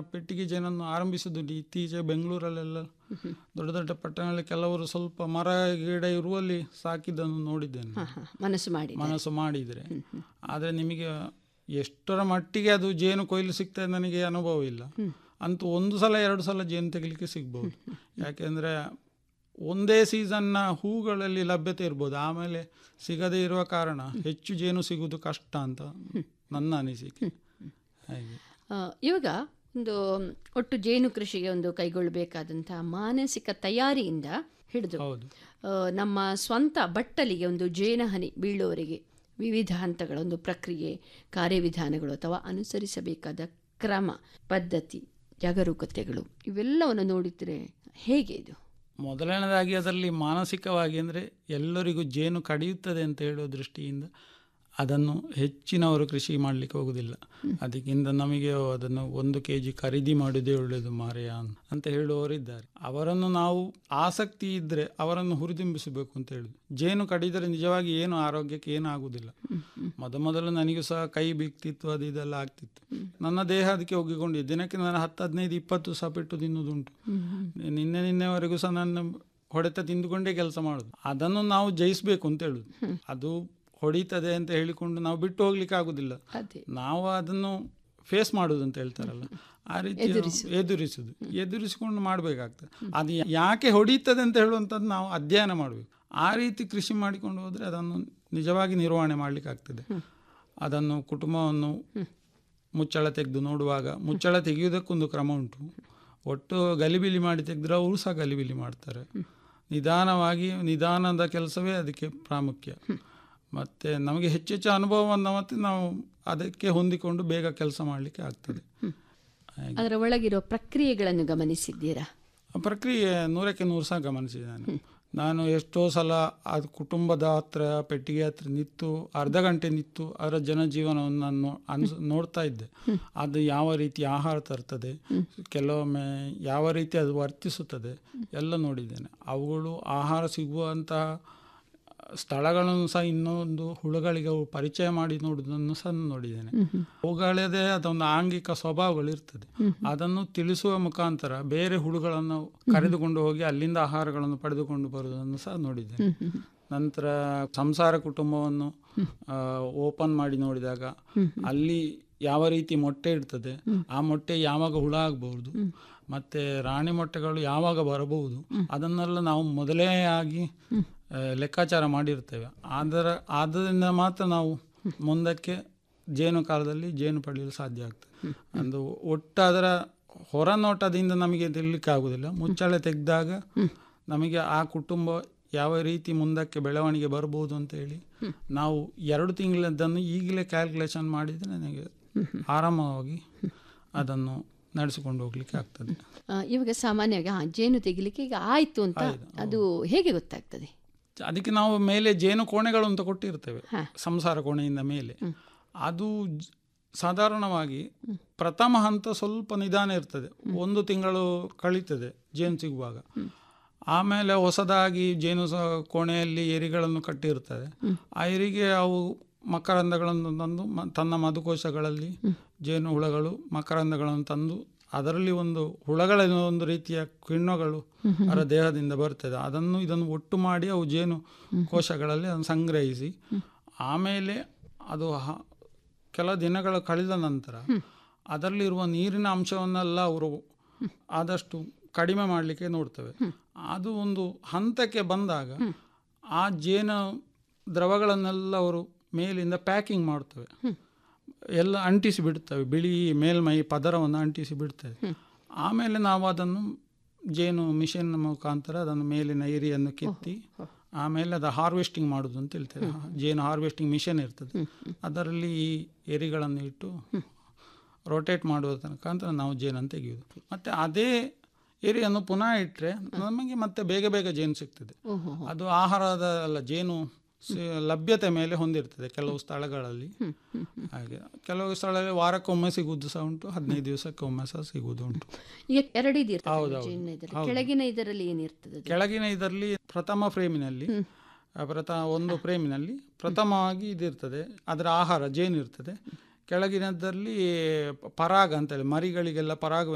ಪೆಟ್ಟಿಗೆ ಜೇನನ್ನು ಆರಂಭಿಸುದು ಇತ್ತೀಚೆಗೆ ಬೆಂಗಳೂರಲ್ಲೆಲ್ಲ ದೊಡ್ಡ ದೊಡ್ಡ ಪಟ್ಟಣಗಳಲ್ಲಿ ಕೆಲವರು ಸ್ವಲ್ಪ ಮರ ಗಿಡ ಇರುವಲ್ಲಿ ಸಾಕಿದ್ದನ್ನು ನೋಡಿದ್ದೇನೆ ಹಾ, ಹಾ, ಮನಸ್ಸು ಮಾಡಿ ಮನಸ್ಸು ಮಾಡಿದರೆ ಆದರೆ ನಿಮಗೆ ಎಷ್ಟರ ಮಟ್ಟಿಗೆ ಅದು ಜೇನು ಕೊಯ್ಲು ಸಿಗ್ತದೆ ನನಗೆ ಅನುಭವ ಇಲ್ಲ ಅಂತೂ ಒಂದು ಸಲ ಎರಡು ಸಲ ಜೇನು ತೆಗಿಲಿಕ್ಕೆ ಸಿಗ್ಬೋದು ಯಾಕೆಂದರೆ ಒಂದೇ ಸೀಸನ್ನ ಹೂಗಳಲ್ಲಿ ಲಭ್ಯತೆ ಇರ್ಬೋದು ಆಮೇಲೆ ಸಿಗದೇ ಇರುವ ಕಾರಣ ಹೆಚ್ಚು ಜೇನು ಸಿಗುವುದು ಕಷ್ಟ ಅಂತ ನನ್ನ ಅನಿಸಿಕೆ ಹಾಗೆ ಆ, ಇವಾಗ ಒಂದು ಒಟ್ಟು ಜೇನು ಕೃಷಿಗೆ ಒಂದು ಕೈಗೊಳ್ಳಬೇಕಾದಂತಹ ಮಾನಸಿಕ ತಯಾರಿಯಿಂದ ಹಿಡಿದು ಹೌದು ಆ, ನಮ್ಮ ಸ್ವಂತ ಬಟ್ಟಲಿಗೆ ಒಂದು ಜೇನಹನಿ ಬೀಳುವವರೆಗೆ ವಿವಿಧ ಹಂತಗಳ ಒಂದು ಪ್ರಕ್ರಿಯೆ ಕಾರ್ಯವಿಧಾನಗಳು ಅಥವಾ ಅನುಸರಿಸಬೇಕಾದ ಕ್ರಮ ಪದ್ಧತಿ ಜಾಗರೂಕತೆಗಳು ಇವೆಲ್ಲವನ್ನು ನೋಡಿದರೆ ಹೇಗೆ ಇದು ಮೊದಲನೇದಾಗಿ ಅದರಲ್ಲಿ ಮಾನಸಿಕವಾಗಿ ಅಂದರೆ ಎಲ್ಲರಿಗೂ ಜೇನು ಕಡಿಯುತ್ತದೆ ಅಂತ ಹೇಳುವ ದೃಷ್ಟಿಯಿಂದ ಅದನ್ನು ಹೆಚ್ಚಿನವರು ಕೃಷಿ ಮಾಡಲಿಕ್ಕೆ ಹೋಗುವುದಿಲ್ಲ ಅದಕ್ಕಿಂತ ನಮಗೆ ಅದನ್ನು ಒಂದು ಕೆ ಜಿ ಖರೀದಿ ಮಾಡೋದೇ ಒಳ್ಳೆಯದು ಮಾರೆಯ ಅಂತ ಹೇಳುವವರಿದ್ದಾರೆ ಅವರನ್ನು ನಾವು ಆಸಕ್ತಿ ಇದ್ದರೆ ಅವರನ್ನು ಹುರಿದುಂಬಿಸಬೇಕು ಅಂತ ಹೇಳುದು ಜೇನು ಕಡಿದರೆ ನಿಜವಾಗಿ ಏನು ಆರೋಗ್ಯಕ್ಕೆ ಏನು ಆಗುವುದಿಲ್ಲ ಮೊದಮೊದಲು ನನಗೂ ಸಹ ಕೈ ಬಿಕ್ತಿತ್ತು ಅದು ಇದೆಲ್ಲ ಆಗ್ತಿತ್ತು ನನ್ನ ದೇಹ ಅದಕ್ಕೆ ಒಗ್ಗಿಕೊಂಡಿದೆ ದಿನಕ್ಕೆ ನಾನು ಹತ್ತು ಹದಿನೈದು ಇಪ್ಪತ್ತು ಸಹ ಪೆಟ್ಟು ತಿನ್ನುವುದುಂಟು ನಿನ್ನೆ ನಿನ್ನೆವರೆಗೂ ಸಹ ನನ್ನ ಹೊಡೆತ ತಿಂದುಕೊಂಡೇ ಕೆಲಸ ಮಾಡೋದು ಅದನ್ನು ನಾವು ಜಯಿಸಬೇಕು ಅಂತ ಹೇಳುದು ಅದು ಹೊಡಿತದೆ ಅಂತ ಹೇಳಿಕೊಂಡು ನಾವು ಬಿಟ್ಟು ಹೋಗ್ಲಿಕ್ಕೆ ಆಗುದಿಲ್ಲ ಅದೇ ನಾವು ಅದನ್ನು ಫೇಸ್ ಮಾಡುದು ಅಂತ ಹೇಳ್ತಾರಲ್ಲ ಆ ರೀತಿ ಎದುರಿಸುದು ಎದುರಿಸಿಕೊಂಡು ಮಾಡಬೇಕಾಗ್ತದೆ ಅದು ಯಾಕೆ ಹೊಡೀತದೆ ಅಂತ ಹೇಳುವಂಥದ್ದು ನಾವು ಅಧ್ಯಯನ ಮಾಡಬೇಕು ಆ ರೀತಿ ಕೃಷಿ ಮಾಡಿಕೊಂಡು ಹೋದರೆ ಅದನ್ನು ನಿಜವಾಗಿ ನಿರ್ವಹಣೆ ಮಾಡಲಿಕ್ಕೆ ಆಗ್ತದೆ ಅದನ್ನು ಕುಟುಂಬವನ್ನು ಮುಚ್ಚಳ ತೆಗೆದು ನೋಡುವಾಗ ಮುಚ್ಚಳ ತೆಗೆಯುವುದಕ್ಕೊಂದು ಕ್ರಮ ಉಂಟು ಒಟ್ಟು ಗಲಿಬಿಲಿ ಮಾಡಿ ತೆಗೆದ್ರೆ ಅವರು ಸಹ ಗಲಿಬಿಲಿ ಮಾಡ್ತಾರೆ ನಿಧಾನವಾಗಿ ನಿಧಾನದ ಕೆಲಸವೇ ಅದಕ್ಕೆ ಪ್ರಾಮುಖ್ಯ ಮತ್ತು ನಮಗೆ ಹೆಚ್ಚು ಹೆಚ್ಚು ಅನುಭವವನ್ನು ಮತ್ತು ನಾವು ಅದಕ್ಕೆ ಹೊಂದಿಕೊಂಡು ಬೇಗ ಕೆಲಸ ಮಾಡಲಿಕ್ಕೆ ಆಗ್ತದೆ ಹಾಗೆ. ಅದರ ಒಳಗಿರೋ ಪ್ರಕ್ರಿಯೆಗಳನ್ನು ಗಮನಿಸಿದ್ದೀರಾ ಆ ಪ್ರಕ್ರಿಯೆ ನೂರಕ್ಕೆ ನೂರು ಸಹ ಗಮನಿಸಿದ್ದೇನೆ ನಾನು ಎಷ್ಟೋ ಸಲ ಅದು ಕುಟುಂಬದ ಹತ್ರ ಪೆಟ್ಟಿಗೆ ಹತ್ರ ನಿಂತು ಅರ್ಧ ಗಂಟೆ ನಿಂತು ಅದರ ಜನಜೀವನವನ್ನು ನಾನು ನೋ- ಅನ್ಸ್ ನೋಡ್ತಾ ಇದ್ದೆ ಅದು ಯಾವ ರೀತಿ ಆಹಾರ ತರ್ತದೆ ಕೆಲವೊಮ್ಮೆ ಯಾವ ರೀತಿ ಅದು ವರ್ತಿಸುತ್ತದೆ ಎಲ್ಲ ನೋಡಿದ್ದೇನೆ ಅವುಗಳು ಆಹಾರ ಸಿಗುವಂತಹ ಸ್ಥಳಗಳನ್ನು ಸಹ ಇನ್ನೊಂದು ಹುಳುಗಳಿಗೆ ಅವು ಪರಿಚಯ ಮಾಡಿ ನೋಡುವುದನ್ನು ಸಹ ನೋಡಿದ್ದೇನೆ ಅವುಗಳದೇ ಅದೊಂದು ಆಂಗಿಕ ಸ್ವಭಾವಗಳು ಇರ್ತದೆ ಅದನ್ನು ತಿಳಿಸುವ ಮುಖಾಂತರ ಬೇರೆ ಹುಳುಗಳನ್ನು ಕರೆದುಕೊಂಡು ಹೋಗಿ ಅಲ್ಲಿಂದ ಆಹಾರಗಳನ್ನು ಪಡೆದುಕೊಂಡು ಬರುವುದನ್ನು ಸಹ ನೋಡಿದ್ದೇನೆ ನಂತರ ಸಂಸಾರ ಕುಟುಂಬವನ್ನು ಓಪನ್ ಮಾಡಿ ನೋಡಿದಾಗ ಅಲ್ಲಿ ಯಾವ ರೀತಿ ಮೊಟ್ಟೆ ಇಡ್ತದೆ ಆ ಮೊಟ್ಟೆ ಯಾವಾಗ ಹುಳ ಆಗಬಹುದು ಮತ್ತೆ ರಾಣಿ ಮೊಟ್ಟೆಗಳು ಯಾವಾಗ ಬರಬಹುದು ಅದನ್ನೆಲ್ಲ ನಾವು ಮೊದಲೇ ಆಗಿ ಆ, ಲೆಕ್ಕಾಚಾರ ಮಾಡಿರ್ತೇವೆ ಅದರ ಆದ್ದರಿಂದ ಮಾತ್ರ ನಾವು ಮುಂದಕ್ಕೆ ಜೇನು ಕಾಲದಲ್ಲಿ ಜೇನು ಪಡೆಯಲು ಸಾಧ್ಯ ಆಗ್ತದೆ ಒಂದು ಒಟ್ಟು ಅದರ ಹೊರನೋಟದಿಂದ ನಮಗೆ ತಿಳಲಿಕ್ಕೆ ಆಗುವುದಿಲ್ಲ ಮುಚ್ಚಳೆ ತೆಗೆದಾಗ ನಮಗೆ ಆ ಕುಟುಂಬ ಯಾವ ರೀತಿ ಮುಂದಕ್ಕೆ ಬೆಳವಣಿಗೆ ಬರ್ಬೋದು ಅಂತ ಹೇಳಿ ನಾವು ಎರಡು ತಿಂಗಳದ್ದನ್ನು ಈಗಲೇ ಕ್ಯಾಲ್ಕುಲೇಷನ್ ಮಾಡಿದರೆ ನನಗೆ ಆರಾಮವಾಗಿ ಅದನ್ನು ನಡೆಸಿಕೊಂಡು ಹೋಗ್ಲಿಕ್ಕೆ ಆಗ್ತದೆ ಆ, ಇವಾಗ ಸಾಮಾನ್ಯವಾಗಿ ಆ, ಜೇನು ತೆಗಿಲಿಕ್ಕೆ ಈಗ ಆಯ್ತು ಅಂತ ಅದು ಹೇಗೆ ಗೊತ್ತಾಗ್ತದೆ ಅದಕ್ಕೆ ನಾವು ಮೇಲೆ ಜೇನು ಕೋಣೆಗಳು ಅಂತ ಕೊಟ್ಟಿರ್ತೇವೆ ಹಾ. ಸಂಸಾರ ಕೋಣೆಯಿಂದ ಮೇಲೆ ಅದು ಜ- ಸಾಧಾರಣವಾಗಿ ಪ್ರಥಮ ಹಂತ ಸ್ವಲ್ಪ ನಿಧಾನ ಇರ್ತದೆ ಒಂದು ತಿಂಗಳು ಕಳೀತದೆ ಜೇನು ಸಿಗುವಾಗ ಆಮೇಲೆ ಹೊಸದಾಗಿ ಜೇನು ಸ ಕೋಣೆಯಲ್ಲಿ ಎರಿಗಳನ್ನು ಕಟ್ಟಿರ್ತದೆ ಆ ಎರಿಗೆ ಅವು ಮಕರಂದಗಳನ್ನು ತಂದು ಮ- ತನ್ನ ಮಧುಕೋಶಗಳಲ್ಲಿ ಜೇನು ಹುಳಗಳು ಮಕರಂದಗಳನ್ನು ತಂದು ಅದರಲ್ಲಿ ಒಂದು ಹುಳಗಳ ಒಂದು ರೀತಿಯ ಕಿಣ್ವಗಳು ಅದರ ದೇಹದಿಂದ ಬರ್ತದೆ ಅದನ್ನು ಇದನ್ನು ಒಟ್ಟು ಮಾಡಿ ಅವು ಜೇನು ಕೋಶಗಳಲ್ಲಿ ಅದನ್ನು ಸಂಗ್ರಹಿಸಿ ಆಮೇಲೆ ಅದು ಹ- ಕೆಲ ದಿನಗಳು ಕಳೆದ ನಂತರ ಅದರಲ್ಲಿರುವ ನೀರಿನ ಅಂಶವನ್ನೆಲ್ಲ ಅವರು ಆದಷ್ಟು ಕಡಿಮೆ ಮಾಡಲಿಕ್ಕೆ ನೋಡ್ತೇವೆ ಅದು ಒಂದು ಹಂತಕ್ಕೆ ಬಂದಾಗ ಆ ಜೇನು ದ್ರವಗಳನ್ನೆಲ್ಲ ಅವರು ಮೇಲಿಂದ ಪ್ಯಾಕಿಂಗ್ ಮಾಡ್ತವೆ ಎಲ್ಲ ಅಂಟಿಸಿ ಬಿಡ್ತವೆ ಬಿಳಿ ಮೇಲ್ಮೈ ಪದರವನ್ನು ಅಂಟಿಸಿ ಬಿಡ್ತವೆ ಆಮೇಲೆ ನಾವು ಅದನ್ನು ಜೇನು ಮಿಷಿನ್ ಮುಖಾಂತರ ಅದನ್ನು ಮೇಲಿನ ಏರಿಯನ್ನು ಕಿತ್ತಿ ಆಮೇಲೆ ಅದು ಹಾರ್ವೆಸ್ಟಿಂಗ್ ಮಾಡೋದು ಅಂತ ಹೇಳ್ತೇವೆ ಜೇನು ಹಾರ್ವೆಸ್ಟಿಂಗ್ ಮಿಷನ್ ಇರ್ತದೆ ಅದರಲ್ಲಿ ಈ ಎರಿಗಳನ್ನು ಇಟ್ಟು ರೊಟೇಟ್ ಮಾಡುವ ಮುಖಾಂತರ ನಾವು ಜೇನನ್ನು ತೆಗೆಯುವುದು ಮತ್ತು ಅದೇ ಎರಿಯನ್ನು ಪುನಃ ಇಟ್ಟರೆ ನಮಗೆ ಮತ್ತೆ ಬೇಗ ಬೇಗ ಜೇನು ಸಿಗ್ತದೆ ಓಹೋ ಅದು ಆಹಾರದ ಅಲ್ಲ ಜೇನು ಸಿ- ಲಭ್ಯತೆ ಮೇಲೆ ಹೊಂದಿರ್ತದೆ ಕೆಲವು ಸ್ಥಳಗಳಲ್ಲಿ ಹಾಗೆ ಕೆಲವು ಸ್ಥಳಗಳಲ್ಲಿ ವಾರಕ್ಕೊಮ್ಮೆ ಸಿಗುವುದು ಸಹ ಉಂಟು ಹದಿನೈದು ದಿವಸಕ್ಕೆ ಒಮ್ಮೆ ಸಹ ಸಿಗುವುದು ಉಂಟು ಈಗ ಎರಡು ಇದು ಇರ್ತದೆ ಹೌದೌದು. ಜೇನಿನ ಇದರಲ್ಲಿ. ಕೆಳಗಿನ ಇದರಲ್ಲಿ ಏನಿರ್ತದೆ ಅದು? ಕೆಳಗಿನ ಇದರಲ್ಲಿ ಪ್ರಥಮ ಫ್ರೇಮಿನಲ್ಲಿ ಆ ಪ್ರಥ ಒಂದು ಫ್ರೇಮಿನಲ್ಲಿ ಪ್ರಥಮವಾಗಿ ಇದಿರ್ತದೆ ಅದರ ಆಹಾರ ಜೇನು ಇರ್ತದೆ ಕೆಳಗಿನದ್ರಲ್ಲಿ ಪರಾಗ ಅಂತೇಳಿ ಮರಿಗಳಿಗೆಲ್ಲ ಪರಾಗ